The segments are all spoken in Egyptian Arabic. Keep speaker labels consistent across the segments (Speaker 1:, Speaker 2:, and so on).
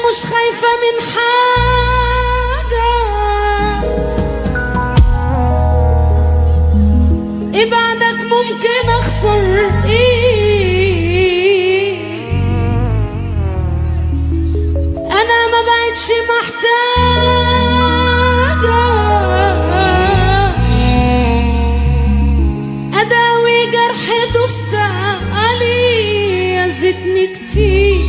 Speaker 1: مش خايفة من حاجة ابعدك ممكن اخسر ايه انا ما بقتش محتاجة اداوي جرح دوست عليه اذتني كتير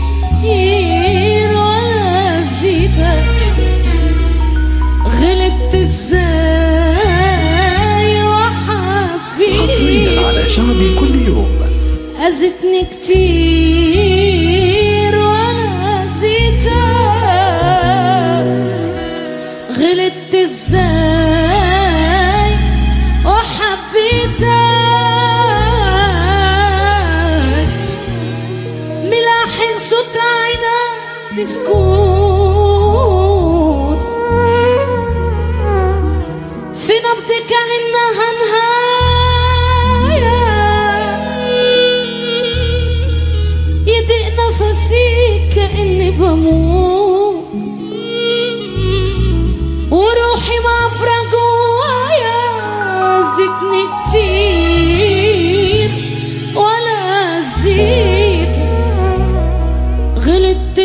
Speaker 1: ولا زيتك غلبت ازاي
Speaker 2: حصريا على
Speaker 1: وحبيت
Speaker 2: شعبي كل يوم
Speaker 1: أذتني كتير وأنا أذيتك غلطت ازاي وحبيتك ملاحن صوت عينك سكوت في نبض كأنها نهاية يضيق نفسي كأني بموت وروحي معفرة جوايا زدني كتير ولا زيت غلطت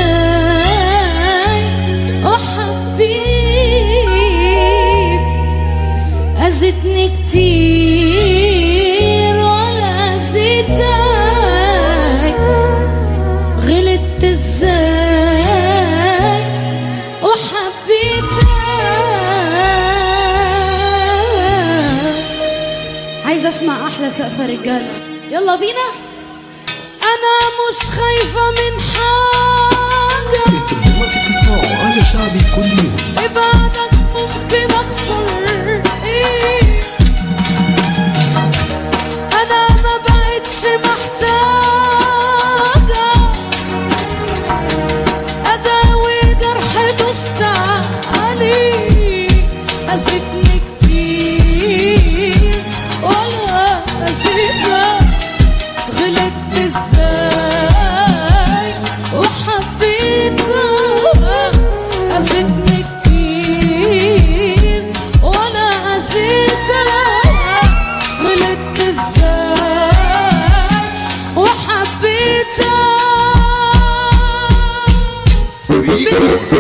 Speaker 1: ازاي وحبيت أذتني كتير ولا زيتك غلطت ازاي وحبيتك عايزة اسمع احلى سقفة رجالة يلا بينا انا مش خايفة من حاجة
Speaker 2: انتم دلوقتي بتسمعوا على شعبي كل يوم
Speaker 1: ابعدك ممكن اخسر ايه انا ما بقتش محتاجة اداوي جرح دوست عليه اذتني كتير ولا اذيتك غلطت ازاي وحبيتك اذتني كتير وانا اذيتك غلطت ازاي وحبيتك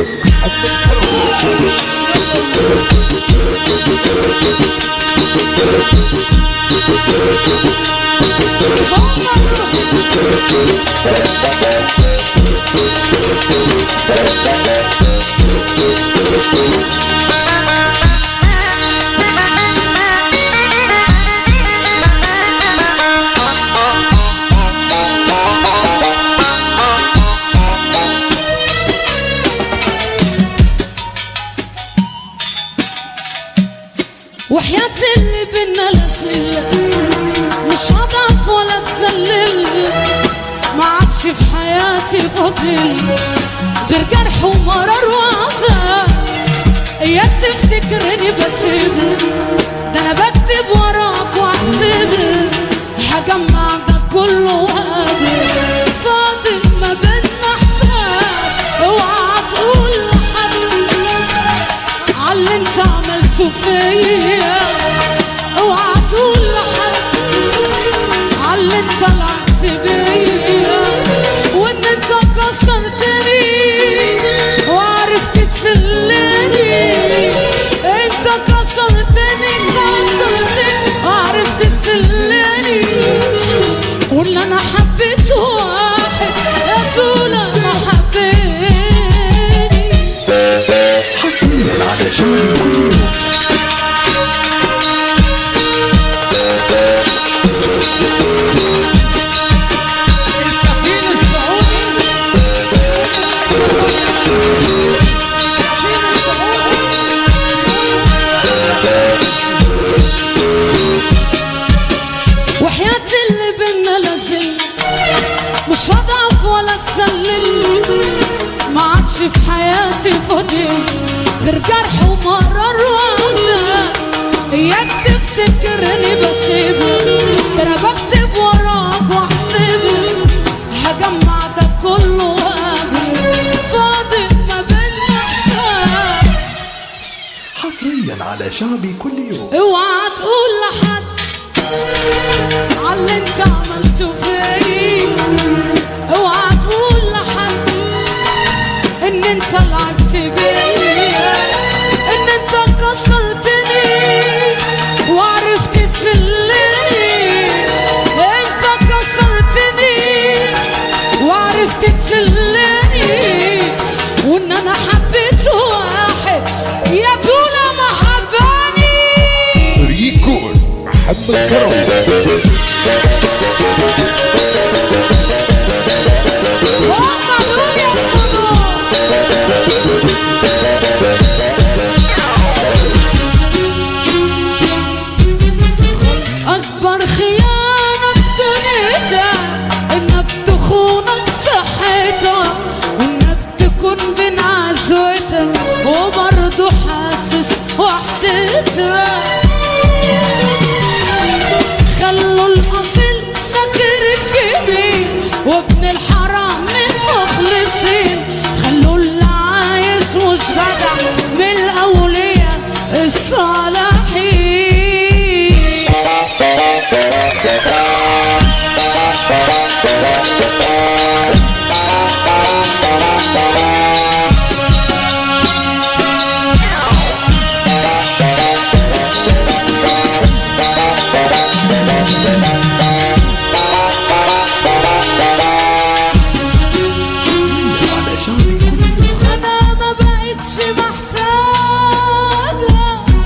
Speaker 1: وحياة اللي بينا لازلة مش هضعف ولا اتذلل ما عادش في حياتي فاضل غير جرح ومرار وعذاب اياك تفتكرني بسيب ده انا بكتب وراك واحسب هجمع ده كله وقادر فاضل ما بينا حساب اوعى تقول لحد عاللي انت عملته فيا اوعى تقول لحد عاللي انت لعبت بيا وان انت كسرتني وعرفت تسلني انت كسرتني كسرتني وعرفت تسلني واللي انا حبيت واحد يا طول ما حبيتني
Speaker 2: حصريا على شعبي كل يوم
Speaker 1: الكفيل السعودي الكفيل السعودي وحياة اللي بينا لازل مش هضعف ولا اتسلل ما عادش في حياتي فاضل غير جرح ومرار وعذاب اياك تفتكرني بسيبك ده انا بكتب وراك واحسب هجمع ده كله وقابل فاضل
Speaker 2: حصريا على شعبي كل يوم
Speaker 1: اوعى تقول لحد عاللي انت عملته فيا اوعى تقول لحد ان انت لعبت بيا ان انت كسرتني وعرفت تسلني انت كسرتني وعرفت تسلني وان انا حبيت واحد يا طول ما حباني
Speaker 3: ريكورد محمد كرم
Speaker 1: هم دول يا صنوع أكبر خيانة بسنتها إنك تخونك صحتها وإنك تكون بين عزوتك وبرضه حاسس وحدتها خلوا الأصيل فاكر الكبير وابن الحرام من مخلصين خلوا اللي عايش مش جدع من الأولياء الصالحين
Speaker 2: حصريا على شعبي كل يوم
Speaker 1: انا ما بقتش محتاجة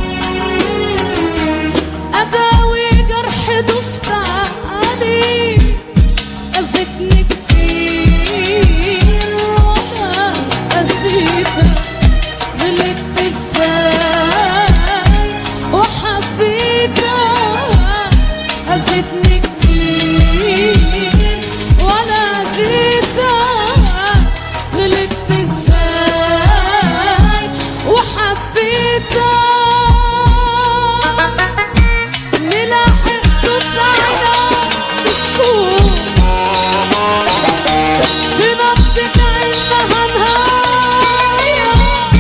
Speaker 1: اداوي جرح دوست عليه اذتني كتير وانا اذيتك غلطت ازاي وحبيتك اذتني كتير وانا اذيتك غلطت ازاي وحبيتك ملاحق صوت عينك بسكوت في نبضك عينها نهاية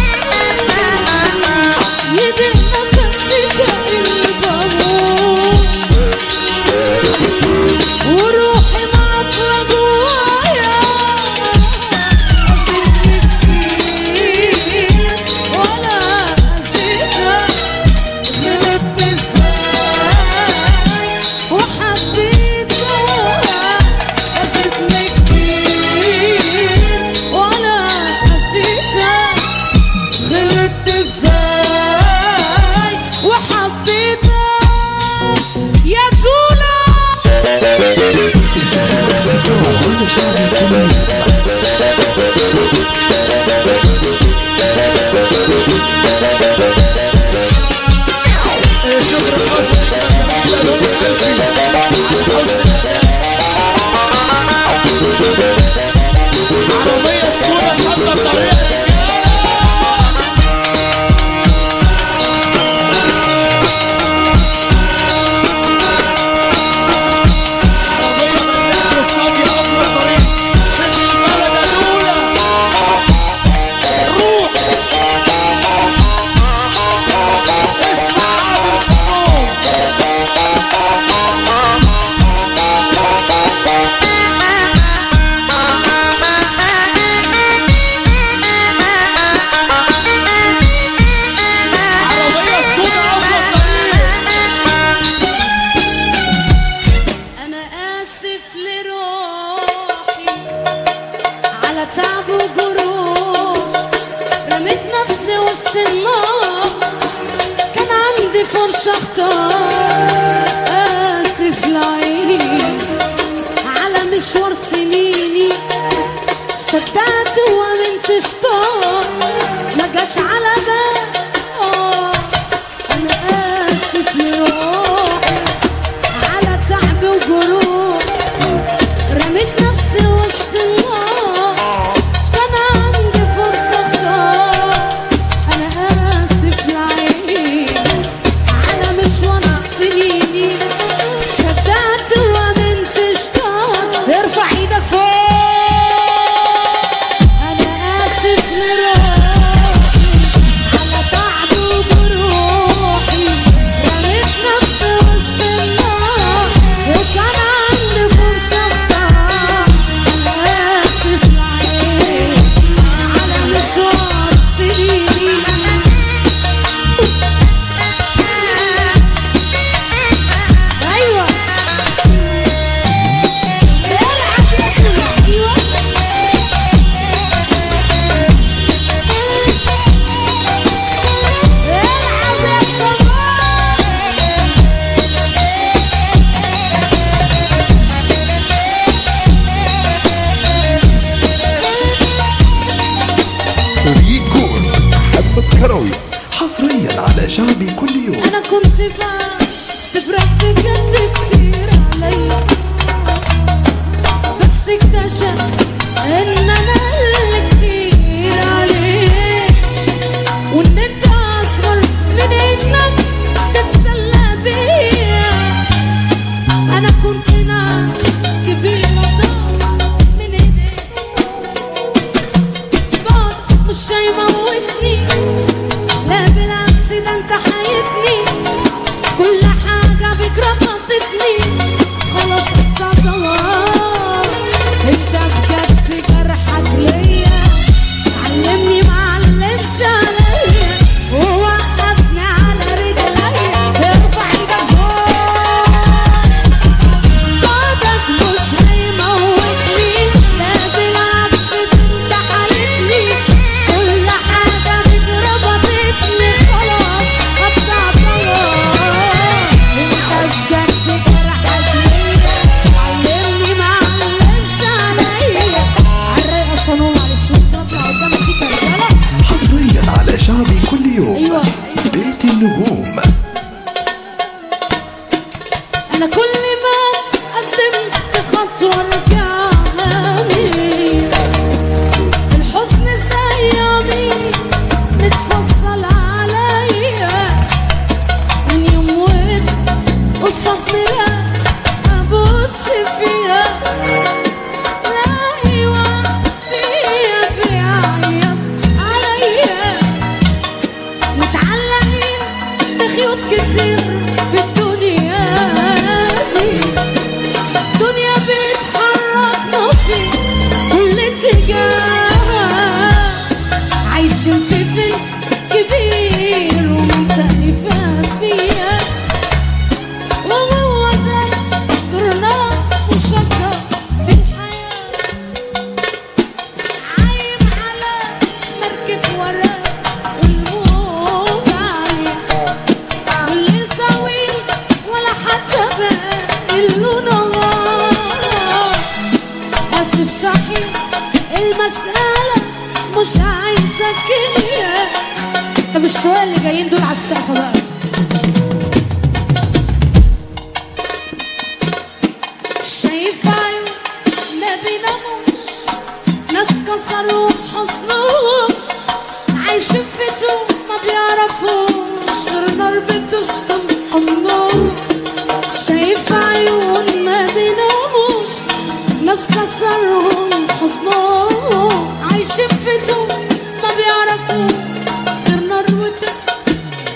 Speaker 1: يدق نفسك اللي بموت وروحي معطرة جوايا أذيتني كتير ولا أذيتك غلبت ازاي وحبيتك أذيتني كتير ولا أذيتك غلبت ازاي وحبيتك يا تولا
Speaker 2: تسمعوا كل شعبي كل يوم
Speaker 4: عربية سكوتة صدى الطريق عربية مليانة فاضية أطول طريق شيخ البلد الأولى روح اسمع عبد الصنوع عربية سكوتة أطول طريق
Speaker 1: أنا آسف لروحي على تعب وجروح رميت نفسي وسط النار كان عندي فرصة اختار آسف لعيني على مشوار سنيني صدقت وامنت اشتاق ما جاش على بال آه، انا اسف لروحي على تعب وجروح رميت نفسي وسط النار كان عندي فرصة اختار انا اسف لعيني على مشوار سنيني صدقت وامنت اشتاق ارفع ايدك فوق انا اسف لروحي على
Speaker 3: محمد كروي
Speaker 2: حصريا على شعبي كل يوم
Speaker 1: انا كنت بعتبرك بجد كتير عليا بس اكتشفت ان انا اللي كتير عليك وان انت اصغر من انك تتسلى بيا انا كنت نار كبيرة ضاع من ايديك بعد مش هيموتني لا بالعكس ده انت حياتني كل حاجة بك ربطتني خلاص انت طوال انت بجد جرحك ليا علمني معلمش عليا ووقفني على رجليا ارفع ايدك فوق بعدك مش هيموتني لا بالعكس انت حياتني كل حاجة بك ربطتني خلاص قطع طيار انت بجد جرحك ليا علمني معلمش عليا عالرايقة صنوع معلش ممكن اطلع قدام فيك رجالة
Speaker 2: حصريا على شعبي كل يوم
Speaker 1: ايوه
Speaker 2: بيت النجوم
Speaker 1: انا كل ما قدمت خطوه ارجع همي الحزن زي قميص متفصل عليا من يوم وقفت قصاد مراية ابص فيها لاقي واحد فيا بيعيط عليا متعلقين بخيوط كتير في الدنيا دي دنيا بتحركنا في كل اتجاه عايشين في فيلم كبير ومنتهي فيها وهو ده دورنا مشتت في الحياه عايم على مركب ورا والموج عالية والليل طويل ولا حتى باقي له نهار آسف صحيح المسألة مش عايزة كيمياء طب الشوية اللي جايين دول على السقف بقى شايف عيون ما بيناموش ناس كسروا حصنهم عايشين في توب ما بيعرفوش غير نار بتسكن حضنهم شايف عيون ما بيناموش ناس كسرهم حصنهم عايشين في توب ما بيعرفوش غير نار وتسكن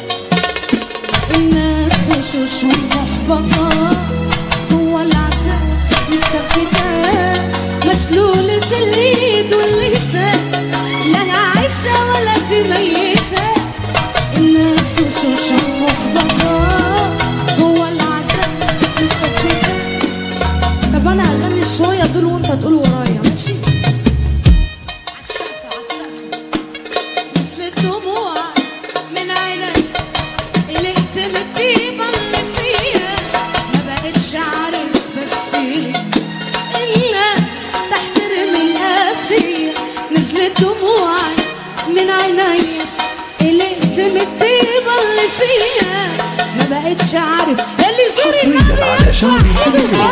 Speaker 1: الناس وشوشهم محبطة هو العذاب مثبتة مشلولة اليد واللسان لا عايشة ولا دي ميتة الناس وشوشهم محبطة هو العذاب مثبتة طب أنا هغني شوية دول وأنت تقول ورايا ماشي عالسقف عالسقف نزلت دموع من عيني قلقت من الطيبة اللي فيها ما بقتش عارف بس ليه الناس تحترم القاسية نزلت دموعي من عيني قلقت من الطيبة اللي فيها ما بقتش عارف اللي زوري
Speaker 2: حصريا
Speaker 1: النبي
Speaker 2: على شعبي كل يوم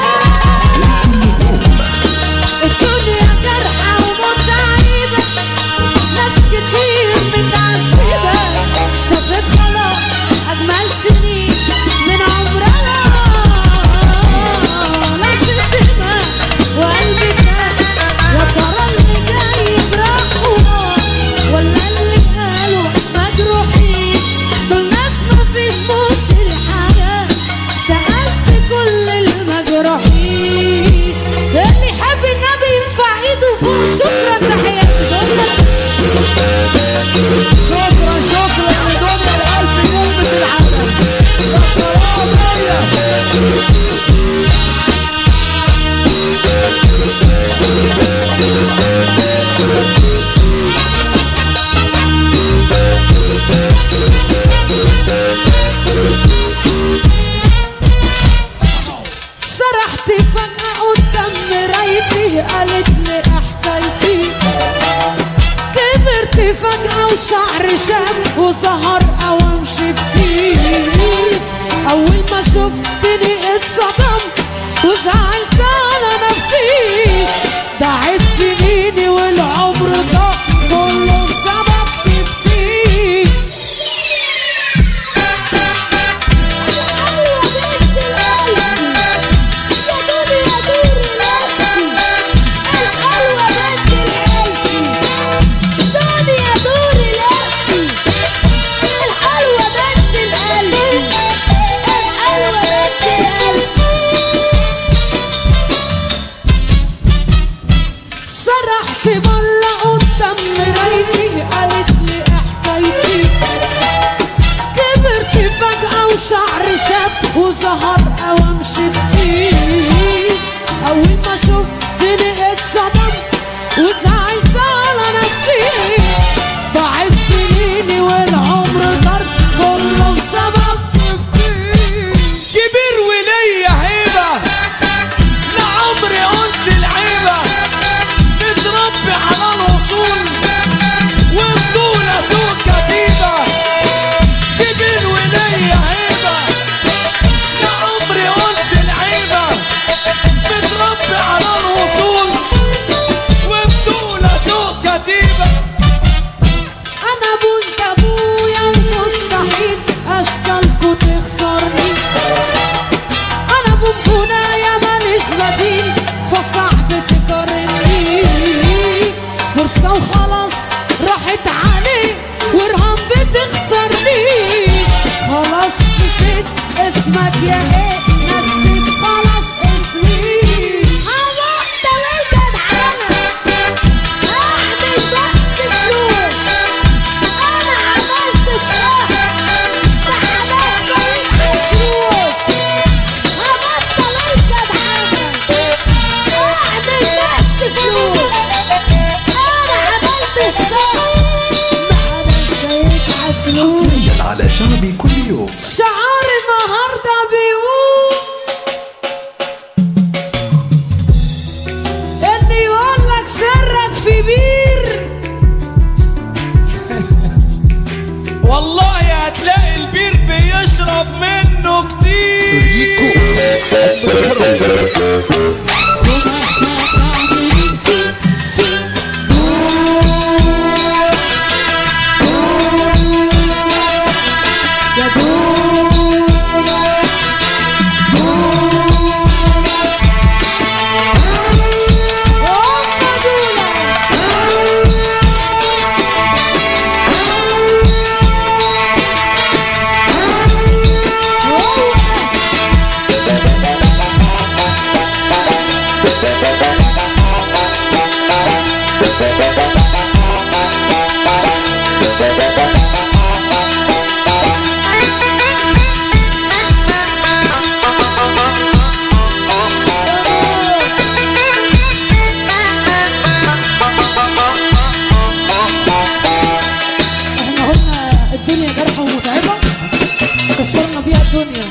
Speaker 1: الدنيا جرحى ومتعبة ناس كتير متعذبة شافت خلاص أجمل سنين من عمرها لفت دماغ وقلبي تاب يا ترى اللي جاي براحوا ولا اللي قالوا مجروحين دول ناس ما فهموش الحاجة سألت كل المجروحين اللي يحب النبي يرفع ايده فوق شكرا تحياتي
Speaker 4: شكرا شكرا لدنيا الألف نجمة العالم الطرابية
Speaker 1: سرحت فجأة قدام مرايتي قالت لي حكايتي كبرت فجأة وشعري شاب وسهر اوام شفتي اول ما شفتني اتصدمت وزعلت على نفسي ضاعت سنيني والعمر ده كله بسبب تبتي سرحت مرة قدام مرايتي قالت لي إيه حكايتي كبرت فجأة وشعري شاب وظهر قوام شفتي أول ما شفتني اتصدمت وزعلت على نفسي ضاعت سنيني والعمر ضرب كله بسبب
Speaker 4: كبير وليا هيبة لعمري قلت العيبة متربي على الوصول وبطولة سوق كتيبة كبير وليا هيبة لعمري قلت العيبة متربي على الوصول وبطولة سوق كتيبة
Speaker 1: انا بنت ابويا ومستحيل اشكالكوا تخسرني انا بنبنايا ماليش بديل فصعب تقارني فرصة وخلاص راحت عليك ورهان بتخسرني خلاص نسيت اسمك يا ايه نسيت خلاص اسمي
Speaker 2: حصريا على شعبي كل يوم
Speaker 1: شعار النهارده بيقول اللي يقول لك سرك في بير
Speaker 4: والله هتلاقي البير بيشرب منه كتير
Speaker 3: ريكو حب كروي
Speaker 1: احنا قلنا الدنيا جرحة ومتعبة كسرنا بيها الدنيا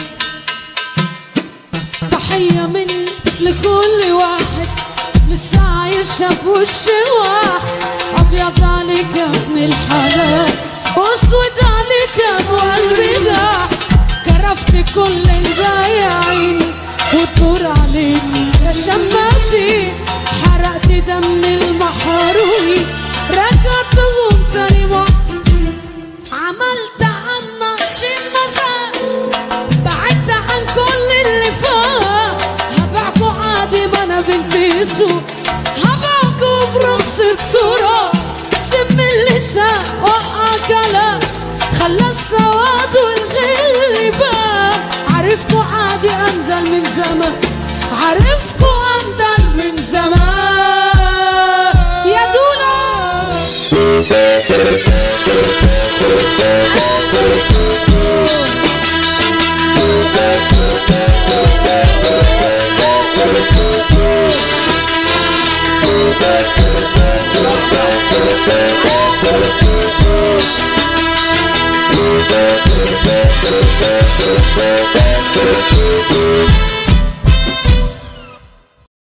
Speaker 1: تحية مني لكل واحد لسه عايشة بوش واحد أبيض عليك يا ابن الحلال وأسود عليك يا أبو قلبي ده كرفت كل البايعين وتدور عليني يا شماتي حرقت دم المحرومين رجعتهم تاني مرة عملت عن نقص المساء بعدت عن كل اللي فات هبعكوا عادي ما انا بنت سوق هبعكوا برخص التراب سم اللسان وقع كلام خلى السواد والغل بان عرفتوا عادي انزل من زمان عرفتوا انزل من زمان يا دولا
Speaker 5: Thank you.